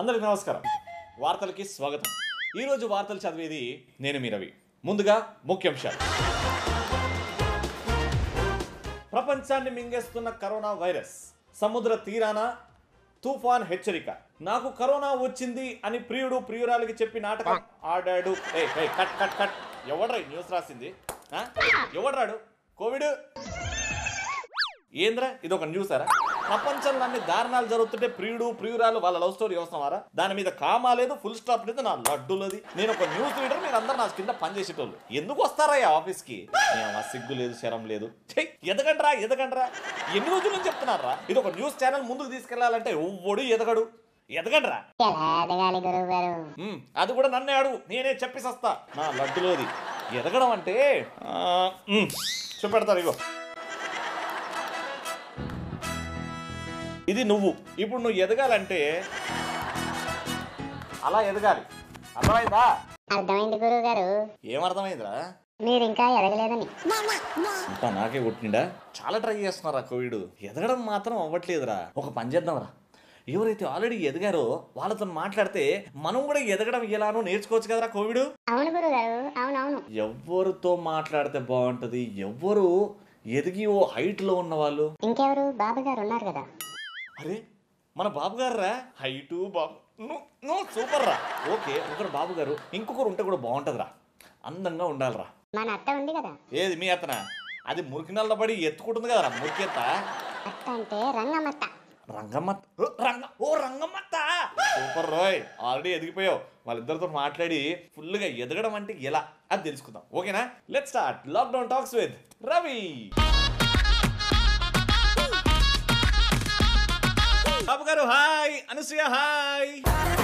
అందరికి నమస్కారం వార్తలకి స్వాగతం ఈరోజు వార్తలు చదివేది నేను మీ రవి ముందుగా ముఖ్యాంశాలు ప్రపంచాన్ని మింగేస్తున్న కరోనా వైరస్ సముద్ర తీరాన తుఫాన్ హెచ్చరిక నాకు కరోనా వచ్చింది అని ప్రియుడు ప్రియురాలకి చెప్పి నాటకం ఆడాడు ఏయ్, ఏయ్, కట్ కట్ కట్ ఎవడ్రా ఈ న్యూస్ రాసింది ఆ? ఎవడ్రాడు కోవిడ్ ఏంద్రా ఇది ఒక న్యూస్ అరా ప్రపంచంలో అన్ని దారుణాలు జరుగుతుంటే ప్రియుడు ప్రియురాలు వాళ్ళ లవ్ స్టోరీ వస్తున్నారా దాని మీద కామా లేదు ఫుల్ స్టాప్ లేదు నా లడ్డులది నేను ఒక న్యూస్ రీడర్ మీరు అందరు నా కింద పనిచేసేటోళ్ళు ఎందుకు వస్తారా ఈ ఆఫీస్ కి ఆ సిగ్గు లేదు శరం లేదు ఛీ, ఎదగండ్రా ఎదగండ్రా ఎన్ని రోజుల నుంచి చెప్తున్నారా ఇది ఒక న్యూస్ ఛానల్ ముందుకు తీసుకెళ్లాలంటే ఎవ్వడు ఎదగడు ఎదగండ్రా ఎలా ఎదగాలి గురువు గారు ఉమ్, అది కూడా నన్నే అడుగు నేనే చెప్పి సస్తా నా లడ్డులోది ఎదగడం అంటే ఆ, ఉమ్, చూపెడతారు ఇగో ఇది నువ్వు ఇప్పుడు నువ్వు ఎదగాలంటే అలా ఎదగాలి అర్థమైందా అర్థమైంది గురువు గారు ఏమర్థమైందిరా మీరు ఇంకా ఎదగలేదని ఇంకా నాకే కొట్టిండా చాలా ట్రై చేస్తున్నారా కోవిడ్ ఎదగడం మాత్రం అవ్వట్లేదురా ఒక పని చేద్దాంరా ఎవరైతే ఆల్రెడీ ఎదిగారో వాళ్ళతో మాట్లాడితే మనం కూడా ఎదగడం ఎలానో నేర్చుకోవచ్చు కదరా కోవిడ్ అవును గురువు గారు అవునవును ఎవరితో మాట్లాడితే బాగుంటది ఎవరు ఎదిగి ఓ హైట్ లో ఉన్న వాళ్ళు ఇంకెవరు బాబు గారు ఉన్నారు కదా అరే మన బాబు గారు రా హైటు బాబు నువ్వు నువ్వు సూపర్ రా ఓకే ఒకరు బాబు గారు ఇంకొకరు ఉంటే కూడా బాగుంటదిరా అందంగా ఉండాలిరా మన అత్త ఉంది కదా ఏది మీ అతన అది మురికి నల్ల పడి ఎత్తుకుంటుంది కదరా మురికెత్త అత్త అంటే రంగమత్త రంగమ్మ ఓ, రంగ ఓ రంగమ్మత్త సూపర్ రోయ్ ఆల్రెడీ ఎదిగిపోయావు వాళ్ళిద్దరితో మాట్లాడి ఫుల్గా ఎదగడం అంటే ఎలా అది తెలుసుకుందాం ఓకేనా let start lockdown talks with Ravi Babu garu hi Anasuya hi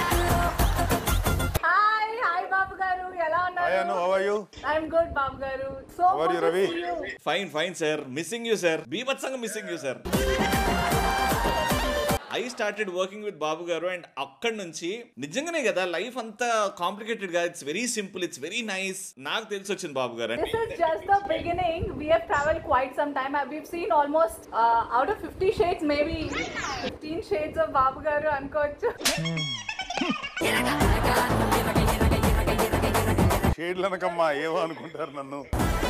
hi hi Babu garu ఎలా Hi ఉన్నారు Anu, how are you? I'm good Babu garu so How are you, Ravi? Fine fine sir missing you sir బీభత్సంగా missing you sir I started working with Babu garu and అక్కడి నుంచి నిజంగానే కదా life అంతా complicated గా it's very simple it's very nice నాకు తెలిసి వచ్చింది బాబు గారు This is just the beginning. We have traveled quite some time. Uh, We've seen almost uh, out of 50 shades, maybe 15 shades of Babu Garu అనుకోవచ్చు షేడ్లు అనకమ్మా ఏమో అనుకుంటారు నన్ను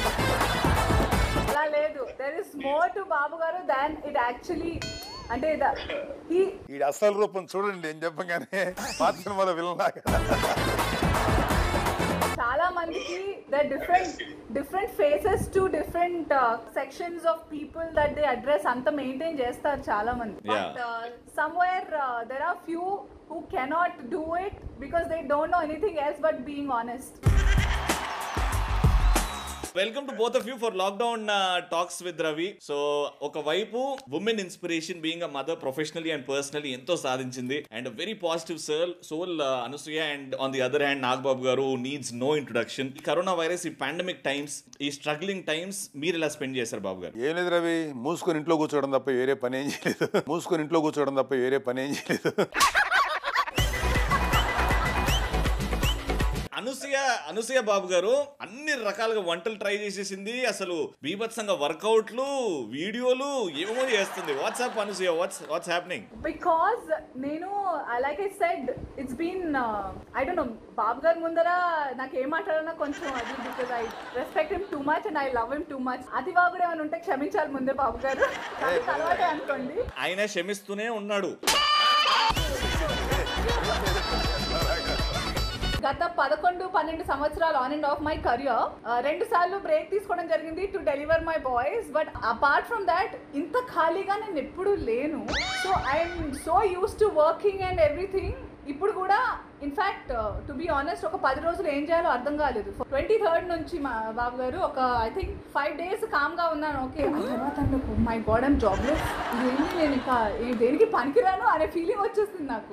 అలా లేదు there is more to Babu garu than it actually అంటే ఈ ఈ అసలు రూపం చూడండి ఏం చెప్పగానే పాత సినిమాలో విలన్లాగా చాలా మందికి the different different faces to different sections of people that they address అంత మెయింటైన్ చేస్తారు చాలా మంది Yeah. But somewhere there are few who cannot do it because they don't know anything else but being honest welcome to both of you for lockdown talks with Ravi so ఒకవైపు women inspiration being a mother professionally and personally ఎంతో సాధించింది and very positive sir soul Anasuya and on the other hand Nagababu garu needs no introduction ఈ corona virus ఈ pandemic times ఈ struggling times మీరు ఎలా spend చేశారు బాబు గారు ఏం లేదు రవి మూసుకొని ఇంట్లో కూర్చోవడం తప్ప వేరే పని ఏం చేయలేదు మూసుకొని ఇంట్లో కూర్చోవడం తప్ప వేరే పని ఏం చేయలేదు అనసూయ అనసూయ బాబు గారు అన్ని రకాలుగా వంటలు ట్రై చేసేసింది అసలు బీభత్సంగా వర్కౌట్లు వీడియోలు ఏమేమో చేస్తుంది WhatsApp Anasuya what's what's happening because నేను like I said it's been I don't know Babu గారి ముందర నాకు ఏం మాట్లాడాలన్నా కొంచెం అది because I respect him too much and I love him too much అది బాబు ఏమైనా ఉంటే క్షమించాలి ముందే బాబు గారు నాకు అలవాటే అనుకోండి ఆయన క్షమిస్తూనే ఉన్నాడు గత పదకొండు పన్నెండు సంవత్సరాలు on and off my career రెండు సార్లు బ్రేక్ తీసుకోవడం జరిగింది to deliver my boys but apart from that ఇంత ఖాళీగా నేను ఎప్పుడు లేను so I'm so used to working and everything ఇప్పుడు కూడా ఇన్ఫాక్ట్ టు బి ఆనెస్ట్ ఒక పది రోజులు ఏం చేయాలో అర్థం కాలేదు ట్వంటీ థర్డ్ నుంచి మా బాబు గారు ఒక ఐ థింక్ ఫైవ్ డేస్ కామ్గా ఉన్నాను ఓకే ఆ తర్వాత మై గాడ్ ఐమ్ జాబ్లెస్ ఇదేంటి నేను ఇంకా ఏ- దేనికి పనికిరాను అనే ఫీలింగ్ వచ్చేసింది నాకు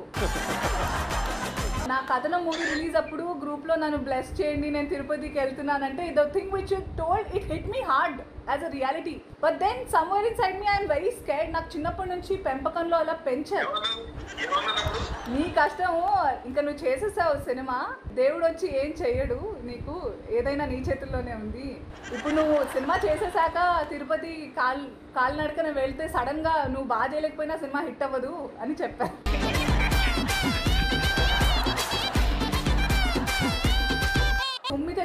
నా కథనం మూవీ రిలీజ్ అప్పుడు గ్రూప్ లో నన్ను బ్లెస్ చేయండి నేను తిరుపతికి వెళ్తున్నానంటే the thing which told it hit me hard as a reality but then somewhere inside me I'm very scared నాకు చిన్నప్పటి నుంచి పెంపకంలో అలా పెంచారు నీ కష్టము ఇంకా నువ్వు చేసేసావు సినిమా దేవుడు వచ్చి ఏం చెయ్యడు నీకు ఏదైనా నీ చేతుల్లోనే ఉంది ఇప్పుడు నువ్వు సినిమా చేసేసాక తిరుపతి కాల్ కాలినడకన వెళ్తే సడన్ గా నువ్వు బాగా చేయలేకపోయినా సినిమా హిట్ అవ్వదు అని చెప్పాను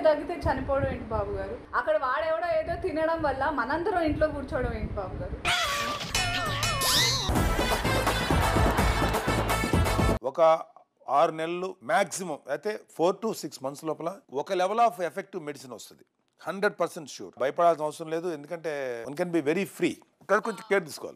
తగ్గితే చనిపోవడం ఏంటి బాబు గారు అక్కడ వాడెవడో ఏదో తినడం వల్ల మనందరం ఇంట్లో కూర్చోవడం ఏంటి బాబు గారు ఒక ఆరు నెలలు మ్యాక్సిమం అయితే ఫోర్ టు సిక్స్ మంత్స్ లోపల ఒక లెవెల్ ఆఫ్ ఎఫెక్టివ్ మెడిసిన్ వస్తుంది హండ్రెడ్ పర్సెంట్ షూర్ భయపడాల్సిన అవసరం లేదు ఎందుకంటే one can be very free కానీ కొంచెం కేర్ తీసుకోవాలి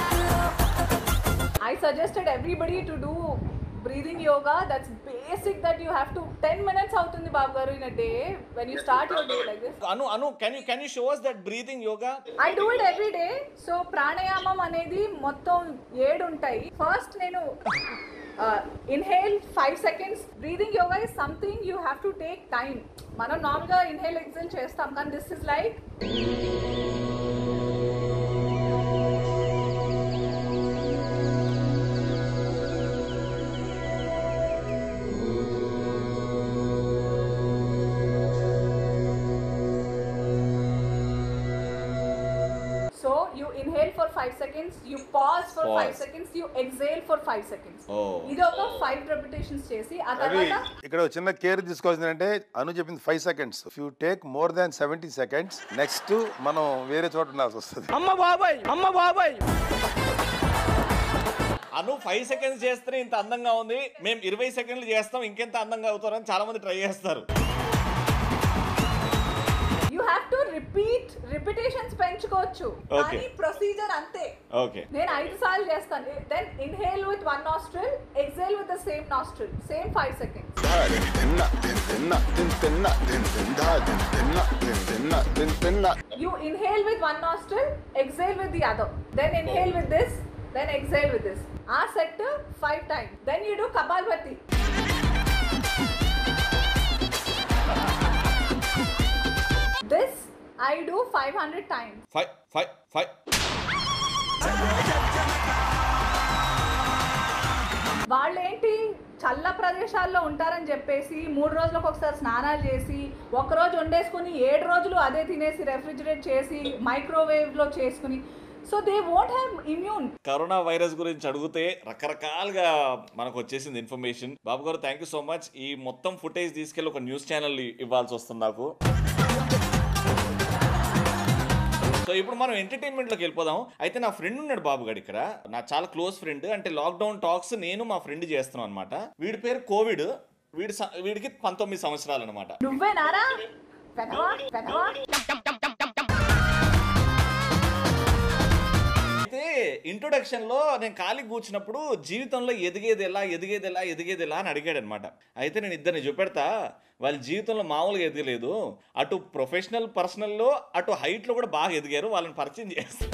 I suggested everybody to do breathing yoga. That's basic that you have to 10 minutes అవుతుంది బాబు గారు in a day when you start your day like this. Anu Anu can you can you show us that breathing yoga I do it every day so ప్రాణాయామం అనేది మొత్తం ఏడు ఉంటాయి first నేను inhale five seconds breathing yoga is something you have to take time మనం నార్మల్గా inhale exhale చేస్తాం కానీ this is like so you inhale for five seconds you pause for five Pause. Seconds you exhale for five seconds Oh. ఇది ఒక five repetitions చేసి ఆ అవి తర్వాత ఇక్కడ ఒక చిన్న కేర్ తీసుకోవాల్సింది అంటే అను చెప్పింది five seconds if you take more than seventy seconds next మనం వేరే చోట ఉండాల్సి వస్తుంది అను ఫైవ్ సెకండ్స్ చేస్తేనే ఇంత అందంగా ఉంది మేము ఇరవై సెకండ్లు చేస్తాం ఇంకెంత అందంగా అవుతారని చాలా మంది ట్రై చేస్తారు you have to repeat repetitions పెంచుకోవచ్చు Okay. కానీ ప్రొసీజర్ అంతే ఓకే నేను ఐదు సార్లు చేస్తాను then inhale with one nostril exhale with the same nostril same five seconds you inhale with one nostril exhale with the other then inhale with this then exhale with this uh set five time then you do kapalbhati this I do five hundred times five five five వాళ్ళేంటి చల్ల ప్రదేశాల్లో ఉంటారని చెప్పేసి మూడు రోజులకు ఒకసారి స్నానాలు చేసి ఒక రోజు వండేసుకుని ఏడు రోజులు అదే తినేసి రెఫ్రిజిరేట్ చేసి మైక్రోవేవ్లో చేసుకుని so they won't have immune corona virus గురించి అడిగితే రకరకాలుగా మనకు వచ్చేసింది ఇన్ఫర్మేషన్ బాబు గారు థ్యాంక్ యూ సో మచ్ ఈ మొత్తం ఫుటేజ్ తీసుకెళ్ళి ఒక న్యూస్ ఛానల్ ఇవ్వాల్సి వస్తుంది నాకు సో ఇప్పుడు మనం ఎంటర్టైన్మెంట్ లోకి వెళ్ళిపోదాం అయితే నా ఫ్రెండ్ ఉన్నాడు బాబు గారు ఇక్కడ నా చాలా క్లోజ్ ఫ్రెండ్ అంటే లాక్డౌన్ టాక్స్ నేను మా ఫ్రెండ్ చేస్తున్నాం అనమాట వీడి పేరు కోవిడ్ వీడి స- వీడికి పంతొమ్మిది సంవత్సరాలు అనమాట నువ్వేనారా పెనవా పెనవా అయితే ఇంట్రొడక్షన్ లో నేను ఖాళీ కూర్చున్నప్పుడు జీవితంలో ఎదిగేది ఎలా ఎదిగేది ఎలా ఎదిగేది ఎలా అని అడిగాడు అనమాట అయితే నేను ఇద్దరిని చూపెడతా వాళ్ళ జీవితంలో మామూలుగా ఎదగలేదు అటు ప్రొఫెషనల్ పర్సనల్లో అటు హైట్లో కూడా బాగా ఎదిగారు వాళ్ళని పరిచయం చేస్తా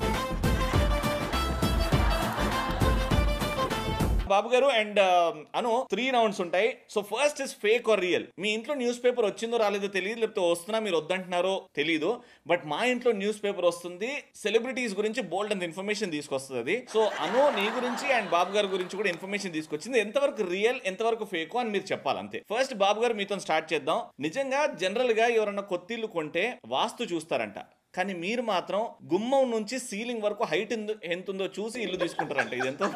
Babu garu and Anu three rounds ఉంటాయి so first is fake or real మీ ఇంట్లో న్యూస్ పేపర్ వచ్చిందో రాలేదో తెలియదు లేకపోతే వస్తున్నా మీరు వద్దంటున్నారో తెలియదు బట్ మా ఇంట్లో న్యూస్ పేపర్ వస్తుంది సెలబ్రిటీస్ గురించి బోల్డ్ అంత ఇన్ఫర్మేషన్ తీసుకొస్తుంది అది సో అను నీ గురించి అండ్ బాబు గారి గురించి కూడా ఇన్ఫర్మేషన్ తీసుకొచ్చింది ఎంతవరకు రియల్ ఎంతవరకు ఫేక్ అని మీరు చెప్పాలి అంతే ఫస్ట్ బాబు గారు మీతో స్టార్ట్ చేద్దాం నిజంగా జనరల్ గా ఎవరన్నా కొత్తిల్లు కొంటే వాస్తు చూస్తారంట కానీ మీరు మాత్రం గుమ్మం నుంచి సీలింగ్ వరకు హైట్ ఎంత ఉందో చూసి ఇల్లు తీసుకుంటారంట ఇది ఎంత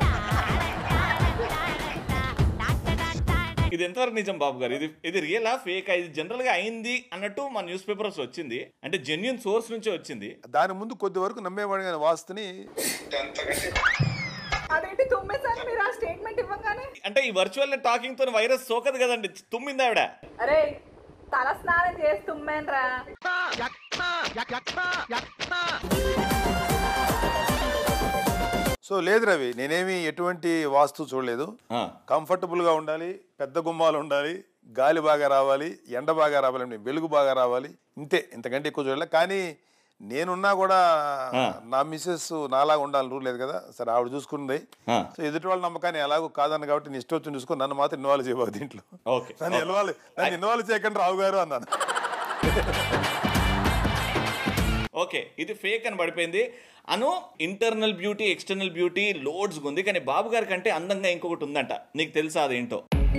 ఇది ఎంతవరకు నిజం బాబు గారు ఇది ఇది రియలా ఫేక్ ఇది జనరల్ గా అయింది అన్నట్టు మా న్యూస్ పేపర్స్ వచ్చింది అంటే జెన్యున్ సోర్స్ నుంచే వచ్చింది దాని ముందు కొద్ది వరకు నమ్మేవాడు కానీ వాస్తుని అదేంటి తుమ్మేసాను మీరు ఆ స్టేట్మెంట్ ఇవ్వగానే అంటే ఈ వర్చువల్ టాకింగ్ తో వైరస్ సోకదు కదండి తుమ్మింది ఆవిడ అరే తల స్నానం చేసి తుమ్మానురా సో లేదు రవి నేనేమి ఎటువంటి వాస్తు చూడలేదు ఆ, కంఫర్టబుల్ గా ఉండాలి పెద్ద గుమ్మాలు ఉండాలి గాలి బాగా రావాలి ఎండ బాగా రావాలి వెలుగు బాగా రావాలి ఇంతే ఇంతకంటే ఎక్కువ చూడలే కానీ నేనున్నా కూడా నా మిస్సెస్ నాలాగా ఉండాలని రూల్ లేదు కదా సరే ఆవిడ చూసుకుంది ఆ. సో ఎదుటి వాళ్ళ నమ్మకాన్ని ఎలాగో కాదన్న కాబట్టి నీ ఇష్టం వచ్చింది చూసుకుని నన్ను మాత్రం ఇన్వాల్వ్ చేయబోదు దీంట్లో ఓకే నన్ను ఇన్వాల్వ్ నన్ను ఇన్వాల్వ్ చేయకండి రావు గారు అన్నాను ఓకే ఇది ఫేక్ అని పడిపోయింది Anu internal beauty external beauty loads ఉంది కానీ బాబు గారి కంటే అందంగా ఇంకొకటి ఉందంట నీకు తెలుసా అదేంటో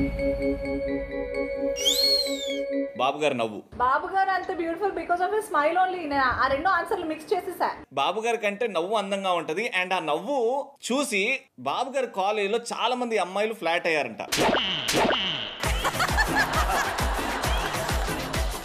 బాబు గారు నవ్వు బాబు గారు అంత beautiful because of smile only నేను ఆ రెండు ఆన్సర్లు మిక్స్ చేసేసా బాబు గారి కంటే నవ్వు అందంగా ఉంటది అండ్ ఆ నవ్వు చూసి బాబు గారి కాలేజీలో చాలా మంది అమ్మాయిలు ఫ్లాట్ అయ్యారంట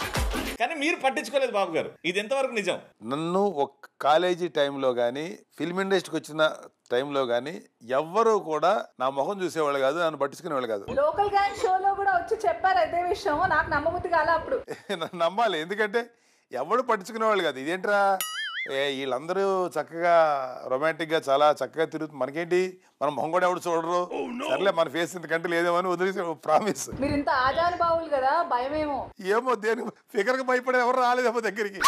కానీ మీరు పట్టించుకోలేదు బాబు గారు ఇది ఎంతవరకు నిజం నన్ను ఒక కాలేజీ టైంలో కానీ ఫిల్మ్ ఇండస్ట్రీకి వచ్చిన టైంలో కానీ ఎవ్వరూ కూడా నా ముఖం చూసేవాళ్ళు కాదు నన్ను పట్టించుకునేవాళ్ళు కాదు లోకల్ గ్యాంగ్ షోలో కూడా వచ్చి చెప్పారు అదే విషయం నాకు నమ్మబుద్ధి కాల అప్పుడు నన్ను నమ్మాలి ఎందుకంటే ఎవడు పట్టించుకునేవాళ్ళు కాదు ఇదేంట్రా ఏ వీళ్ళందరూ చక్కగా రొమాంటిక్ గా చాలా చక్కగా తిరుగుతుంది మనకేంటి మన మొహం కూడా ఎవడు చూడరు సర్లే మన ఫేస్ ఇంతకంటే లేదేమో అని వదిలేసి ప్రామిస్ మీరు ఇంత ఆజానుభావులు కదా భయమేమో ఏమో దేని ఫిగర్కి భయపడే ఎవరు రాలేదేమో దగ్గరికి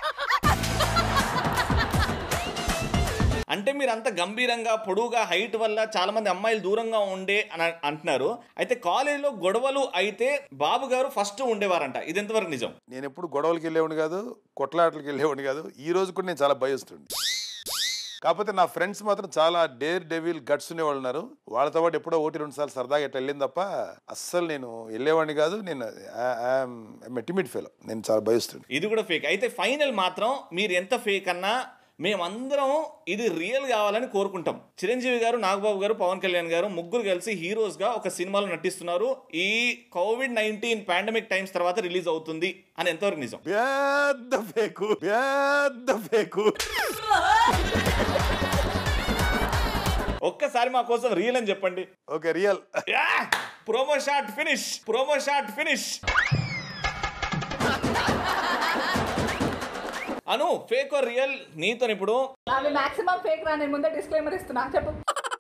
అంటే మీరు అంత గంభీరంగా పొడువుగా హైట్ వల్ల చాలా మంది అమ్మాయిలు దూరంగా ఉండే అని అంటున్నారు అయితే కాలేజీలో గొడవలు అయితే బాబు గారు ఫస్ట్ ఉండేవారంట ఇది ఎంతవరకు నిజం నేను ఎప్పుడు గొడవలకి వెళ్ళేవాడిని కాదు కొట్లాటలకి వెళ్ళేవాడిని కాదు ఈ రోజు కూడా నేను చాలా భయస్తుంది కాకపోతే నా ఫ్రెండ్స్ మాత్రం చాలా డేర్ డెవిల్ గట్స్ ఉండేవాళ్ళు ఉన్నారు వాళ్ళతో పాటు ఎప్పుడో ఒకటి రెండు సార్లు సరదాగా ఎట్లా వెళ్ళింది తప్ప అస్సలు నేను వెళ్ళేవాడిని కాదు నేను మెటిమిట్ ఫెలో నేను చాలా భయస్తుంది ఇది కూడా ఫేక్ అయితే ఫైనల్ మాత్రం మీరు ఎంత ఫేక్ అన్నా మేమందరం ఇది రియల్ కావాలని కోరుకుంటాం చిరంజీవి గారు నాగబాబు గారు పవన్ కళ్యాణ్ గారు ముగ్గురు కలిసి హీరోస్ గా ఒక సినిమాలో నటిస్తున్నారు ఈ కోవిడ్ నైన్టీన్ పాండమిక్ టైమ్స్ తర్వాత రిలీజ్ అవుతుంది అని ఎంతవరకు నిజం పెద్ద ఫేకు పెద్ద ఫేకు ఒక్కసారి మా కోసం రియల్ అని చెప్పండి okay real promo shot finish promo shot finish Anu fake or real నీతో ఇప్పుడు అవి మాక్సిమం ఫేక్ రా నేను ముందే డిస్క్లైమర్ ఇస్తున్నా చెప్పు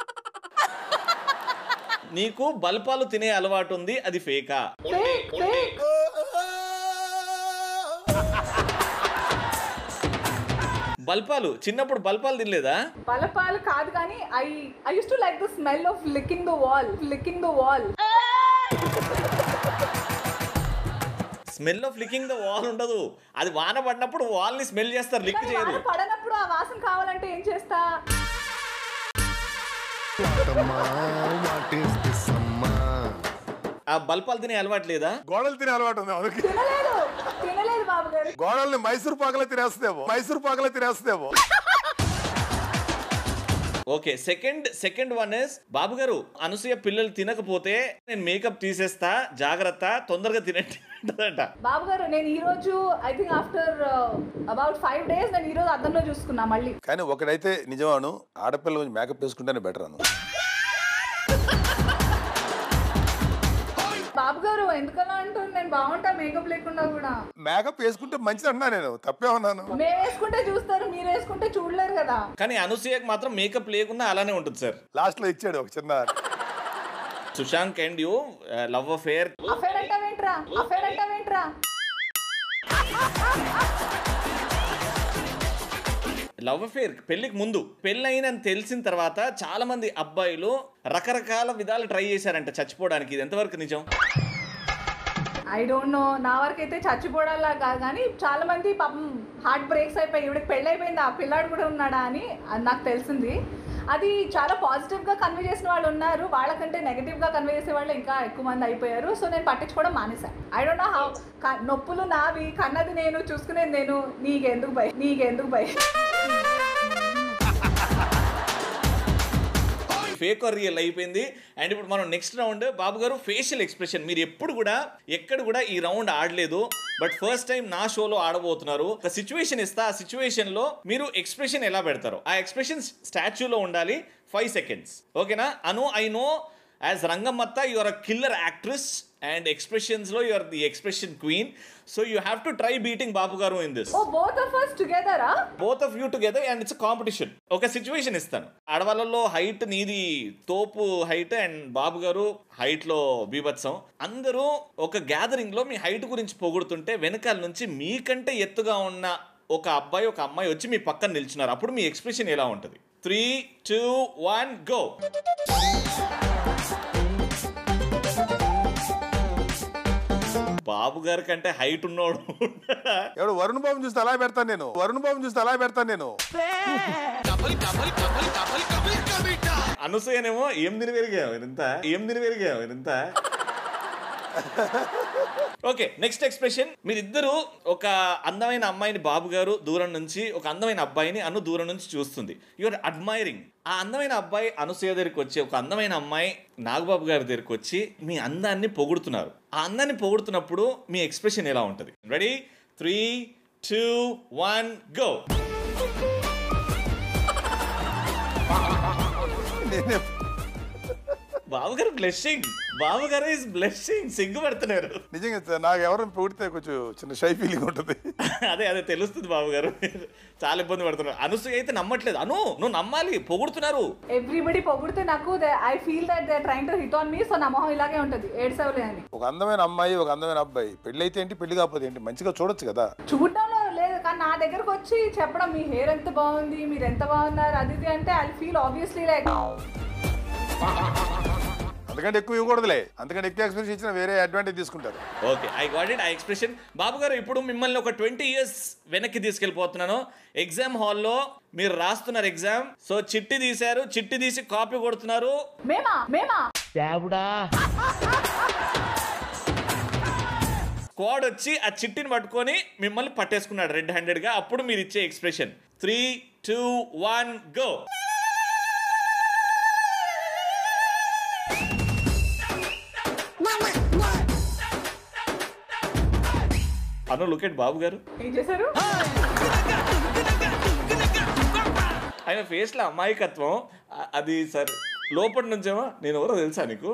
నీకు బల్పాలు తినే అలవాటు ఉంది అది ఫేకా ఫేక్ ఫేక్ బల్పాలు చిన్నప్పుడు బల్పాలు తినలేదా బలపాలు కాదు కానీ I I use to like the smell of licking the wall licking the wall smell of licking the wall ఉండదు అది వాన పడినప్పుడు వాల్ ని స్మెల్ చేస్తారు లిక్ కానీ చేయరు వాన పడనప్పుడు ఆ వాసన కావాలంటే ఏం చేస్తా What what is this అమ్మా ఆ బల్పాలు తినే అలవాటు లేదా గోడలు తినే అలవాటు ఉంది మనకి తినలేదు తినలేదు బాబు గారు గోడల్ని మైసూర్ పాకలో తినేస్తేమో మైసూర్ పాకలో తినేస్తేమో okay second second one is Babu garu Anasuya పిల్లలు తినకపోతే నేను మేకప్ తీసేస్తా జాగ్రత్త తొందరగా తినండి అంటదంట బాబు గారు నేను ఈ రోజు I think after about five days నేను ఈ రోజు అద్దంలో చూసుకున్నా మళ్ళీ కానీ ఒకడైతే నిజమాను ఆడపిల్ల కొంచెం మేకప్ వేసుకుంటేనే బెటర్ అను బాబు గారు ఎందుకలా అంటుంది నేను బాగుంటా మేకప్ లేకుండా కూడా మేకప్ వేసుకుంటే మంచిది అన్నా నేను తప్పే ఉన్నాను మేము వేసుకుంటే చూస్తారు మీరు వేసుకుంటే చూడలేరు కదా కానీ అనసూయకు మాత్రం మేకప్ లేకుండా అలానే ఉంటుంది సార్ లాస్ట్ లో ఇచ్చాడు ఒక చిన్న Sushank and you love affair affair అంటావేంట్రా అఫేర్ అంటావేంట్రా లవ్ అఫేర్ పెళ్లికి ముందు పెళ్ళైనని తెలిసిన తర్వాత చాలా మంది అబ్బాయిలు రకరకాల విధాలు ట్రై చేశారంట చచ్చిపోవడానికి ఇది ఎంతవరకు నిజం ఐ డోంట్ నో నా వరకు అయితే చచ్చిపోవడాలా కాదు కానీ చాలా మంది పాపం హార్ట్ బ్రేక్స్ అయిపోయి ఇవిడికి పెళ్ళి అయిపోయింది ఆ పిల్లాడు కూడా ఉన్నాడా అని అది నాకు తెలిసింది అది చాలా పాజిటివ్గా కన్వే చేసిన వాళ్ళు ఉన్నారు వాళ్ళకంటే నెగిటివ్గా కన్వే చేసే వాళ్ళు ఇంకా ఎక్కువ మంది అయిపోయారు సో నేను పట్టించుకోవడం మానేశాను ఐ డోంట్ నో హౌ నొప్పులు నావి కన్నది నేను చూసుకునేది నేను నీకెందుకు భయ నీకెందుకు భయ ఫేక్ ఆర్ రియల్ అయిపోయింది అండ్ ఇప్పుడు మనం నెక్స్ట్ రౌండ్ బాబు గారు ఫేషియల్ ఎక్స్ప్రెషన్ మీరు ఎప్పుడు కూడా ఎక్కడ కూడా ఈ రౌండ్ ఆడలేదు బట్ ఫస్ట్ టైం నా షోలో ఆడబోతున్నారు ఒక సిచ్యువేషన్ ఇస్తా ఆ సిచ్యువేషన్ లో మీరు ఎక్స్ప్రెషన్ ఎలా పెడతారు ఆ ఎక్స్ప్రెషన్ స్టాచ్యూలో ఉండాలి ఫైవ్ సెకండ్స్ ఓకేనా Anu I know as Rangammatta you are a killer actress and expressions లో you are the expression queen so you have to try beating Babu garu in this oh both of us టుగెదరా both of you together and it's competition ఒక situation ఇస్తాను ఆడవాళ్ళలో height నీది తోపు height and Babu గారు height లో బీభత్సం అందరూ ఒక గ్యాదరింగ్ లో మీ హైట్ గురించి పొగుడుతుంటే వెనకాల నుంచి మీకంటే ఎత్తుగా ఉన్న ఒక అబ్బాయి ఒక అమ్మాయి వచ్చి మీ పక్కన నిల్చున్నారు అప్పుడు మీ ఎక్స్ప్రెషన్ ఎలా ఉంటుంది three two one go Babu గారి కంటే హైట్ ఉన్నోడు ఎవడు వరుణ్ బాబు చూస్తే అలా పెడతాను నేను వరుణ్ బాబు చూస్తే అలా పెడతాను నేను అనసూయనేమో ఏం తిని పెరిగావు ఇంత ఏం తిని పెరిగావు ఇంత ఓకే నెక్స్ట్ ఎక్స్ప్రెషన్ మీరిద్దరు ఒక అందమైన అమ్మాయిని బాబు గారు దూరం నుంచి ఒక అందమైన అబ్బాయిని అను దూరం నుంచి చూస్తుంది యువర్ అడ్మైరింగ్ ఆ అందమైన అబ్బాయి అనసూయ దగ్గరికి వచ్చి ఒక అందమైన అమ్మాయి నాగబాబు గారి దగ్గరికి వచ్చి మీ అందాన్ని పొగుడుతున్నారు ఆ అందాన్ని పొగుడుతున్నప్పుడు మీ ఎక్స్ప్రెషన్ ఎలా ఉంటుంది ready three two one go నేనే బాబు గారు బ్లెస్సింగ్ బాబు గారు ఇస్ బ్లెస్సింగ్ సిగ్గుపడుతున్నారు నిజంగా సార్ నాకు ఎవరైనా పొగిడితే కొంచెం చిన్న షై ఫీలింగ్ ఉంటుంది అదే అదే తెలుస్తుంది బాబు గారు చాలా ఇబ్బంది పడుతున్నారు అనుసూయ అయితే నమ్మట్లేదు అను నువ్వు నమ్మాలి పొగుడుతున్నారు ఎవ్రీబడి పొగిడితే నాకు I feel that they trying to hit on me so నా మొహం ఇలాగే ఉంటుంది ఏడ్సవలే అని ఒక అందమైన అమ్మాయి ఒక అందమైన అబ్బాయి పెళ్ళి అయితే ఏంటి పెళ్లి కాకపోతే ఏంటి మంచిగా చూడొచ్చు కదా చూడడంలో లేదు కానీ నా దగ్గరకు వచ్చి చెప్పడం మీ హెయిర్ ఎంత బాగుంది మీరు ఎంత బాగున్నారు అది ఇది అంటే ఐ ఫీల్ ఆబ్వియస్లీ లైక్ అంతకంటే ఎక్కువ ఇవ్వకూడదులే అంతకంటే ఎక్కువ ఎక్స్పీరియన్స్ ఇచ్చిన వేరే అడ్వాంటేజ్ తీసుకుంటారు ఓకే ఐ గాట్ ఇట్ ఆ ఎక్స్ప్రెషన్ బాబు గారు ఇప్పుడు మిమ్మల్ని ఒక ట్వంటీ ఇయర్స్ వెనక్కి తీసుకెళ్ళిపోతున్నాను ఎగ్జామ్ హాల్లో మీరు రాస్తున్నారు ఎగ్జామ్ సో చిట్టి తీశారు చిట్టి తీసి కాపీ కొడుతున్నారు మేమా మేమా స్క్వాడ్ వచ్చి ఆ చిట్టిని పట్టుకొని మిమ్మల్ని పట్టేసుకున్నాడు రెడ్ హ్యాండెడ్ గా అప్పుడు మీరు ఇచ్చే expression three two one go Anu look at Babu garu ఏం చేశారు ఆయన ఫేస్ లో అమాయకత్వం అ- అది సార్ లోపటి నుంచేమో నేను ఎవరో తెలుసా నీకు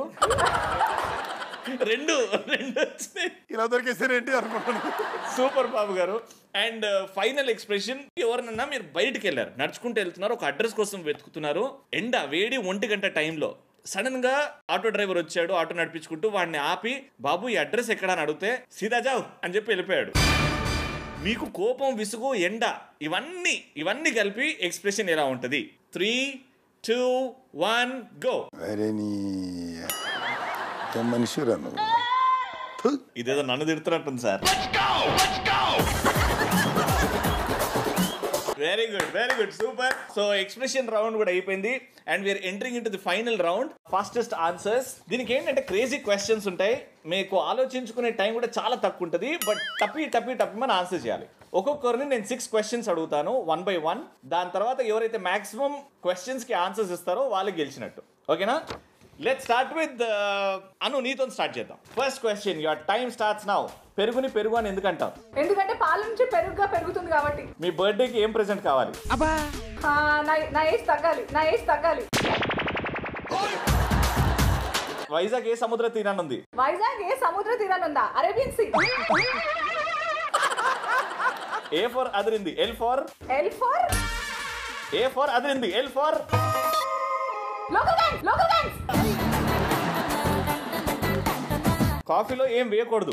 రెండు రెండు వచ్చినాయి ఇలా దొరికేసారేంటి అనుకుంటున్నాను super Babu garu and final expression ఎవరినన్నా మీరు బయటికి వెళ్ళారు నడుచుకుంటూ వెళ్తున్నారు ఒక అడ్రస్ కోసం వెతుకుతున్నారు ఎండ వేడి ఒంటి గంట టైంలో సడన్ గా ఆటో డ్రైవర్ వచ్చాడు ఆటో నడిపించుకుంటూ వాడిని ఆపి బాబు ఈ అడ్రస్ ఎక్కడ అని అడిగితే సీదా జావ్ అని చెప్పి వెళ్ళిపోయాడు మీకు కోపం విసుగు ఎండ ఇవన్నీ ఇవన్నీ కలిపి ఎక్స్ప్రెషన్ ఎలా ఉంటుంది త్రీ టూ వన్ గో అరే నీ ఏం మనిషి రాను ఇదేదో నన్ను తిడుతున్నట్టుంది sir very good very good super so expression round కూడా అయిపోయింది and we're entering in the final round fastest answers దీనికి ఏంటంటే క్రేజీ క్వశ్చన్స్ ఉంటాయి మీకు ఆలోచించుకునే టైం కూడా చాలా తక్కువ ఉంటుంది బట్ టప్పి టప్పి టప్పి మన ఆన్సర్ చేయాలి ఒక్కొక్కరిని నేను సిక్స్ క్వశ్చన్స్ అడుగుతాను వన్ బై వన్ దాని తర్వాత ఎవరైతే మాక్సిమం క్వశ్చన్స్ కి ఆన్సర్స్ ఇస్తారో వాళ్ళు గెలిచినట్టు ఓకేనా లెట్ స్టార్ట్ విత్ అను నీతో స్టార్ట్ చేద్దాం first question your time starts now పెరుగుని పెరుగు అని ఎందుకంటాం ఎందుకంటే పాల నుంచి పెరుగుగా పెరుగుతుంది కాబట్టి మీ బర్త్డేకి ఏం ప్రెజెంట్ కావాలి ఆ, నా నా ఏజ్ తగ్గాలి నా ఏజ్ తగ్గాలి వైజాగ్ ఏ సముద్ర తీరాన్ని ఉంది వైజాగ్ ఏ సముద్ర తీరాన్ని ఉందా అరేబియన్ సీ ఏ ఫర్ అదిరింది L for L for A for అదిరింది L for local gangs local gangs కాఫీలో ఏం వేయకూడదు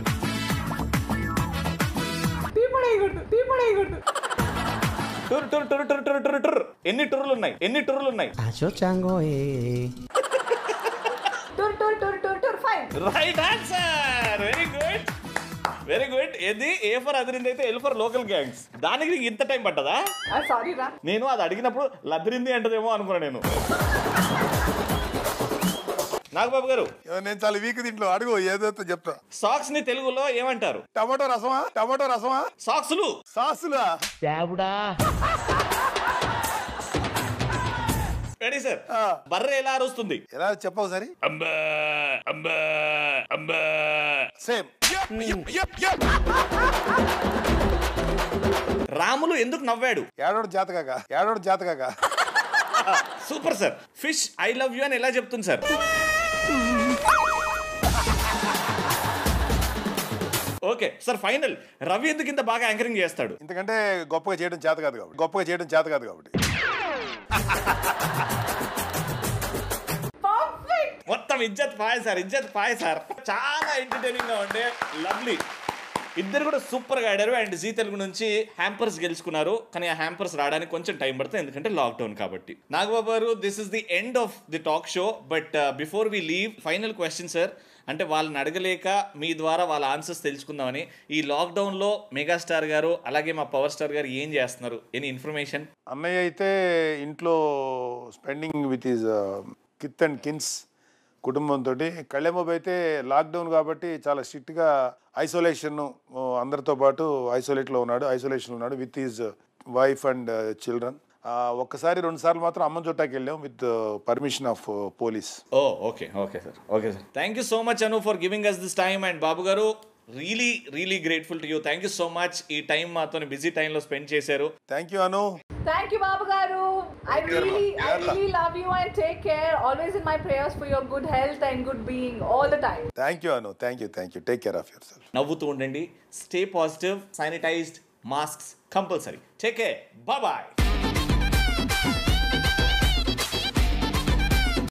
టీ పొడి వేయకూడదు టీ పొడి వేయకూడదు టుర్ టుర్ టుర్ టుర్ టుర్ టుర్ టుర్ ఎన్ని టూర్లు ఉన్నాయి ఎన్ని టూర్లు ఉన్నాయి Acho chango eh. Tour tour tour tour tour fine right answer very good very good ఏది ఏ ఫర్ అదిరింది అయితే ఎల్ ఫర్ లోకల్ గ్యాంగ్స్ దానికి నీకు ఇంత టైం పట్టదా సారీ రా నేను అది అడిగినప్పుడు లదిరింది అంటదేమో అనుకున్నా నేను నాగబాబు గారు నేను చాలా వీక్ దీంట్లో అడుగు ఏదో చెప్తా సాక్స్ ని తెలుగులో ఏమంటారు టమాటో రసమా టమాటో రసమా సాక్సులు సాసులా రెడీ సార్ ఆ. బర్రె ఎలా అరుస్తుంది ఎలా చెప్పవు సరి అంబా అంబా అంబా సేమ్ రాములు ఎందుకు నవ్వాడు ఏడోడు జాతకాక ఏడోడు జాతకాక super sir fish I love you అని ఎలా చెప్తుంది sir okay sir final Ravi ఎందుకు ఇంత బాగా యాంకరింగ్ చేస్తాడు ఇంతకంటే గొప్పగా చేయడం చేత కాదు కాబట్టి గొప్పగా చేయడం చేత కాదు కాబట్టి పర్ఫెక్ట్ మొత్తం ఇజ్జత్ పాయ్ సార్ ఇజ్జత్ పాయ్ సార్ చాలా ఎంటర్టైనింగ్ గా ఉండే లవ్లీ ఇద్దరు కూడా సూపర్ గా ఆడారు అండ్ జీ తెలుగు నుంచి హ్యాంపర్స్ గెలుచుకున్నారు కానీ ఆ హ్యాంపర్స్ రావడానికి కొంచెం టైం పడుతుంది ఎందుకంటే లాక్డౌన్ కాబట్టి Nagababu garu this is the end of the talk show but before we leave final question sir అంటే వాళ్ళని అడగలేక మీ ద్వారా వాళ్ళ ఆన్సర్స్ తెలుసుకుందామని ఈ లాక్డౌన్లో మెగాస్టార్ గారు అలాగే మా పవర్ స్టార్ గారు ఏం చేస్తున్నారు ఎనీ ఇన్ఫర్మేషన్ అన్నయ్య అయితే ఇంట్లో spending with his kith and kins కుటుంబంతో కళ్యాణబాబు అయితే లాక్డౌన్ కాబట్టి చాలా స్ట్రిక్ట్గా ఐసోలేషన్ అందరితో పాటు ఐసోలేట్లో ఉన్నాడు ఐసోలేషన్ ఉన్నాడు with his wife and children ఒక్కసారి రెండు సార్లు మాత్రం అమ్మ చుట్టాకి వెళ్ళాం with permission of police oh okay okay sir okay sir thank you so much Anu for giving us this time and Babu garu really really grateful to you thank you so much ఈ time మాతో busy టైంలో spend చేశారు thank you Anu thank you Babu garu I really I really love you and take care always in my prayers for your good health and good being all the time thank you Anu thank you thank you take care of yourself నవ్వుతూ ఉండండి stay positive sanitized masks compulsory take care bye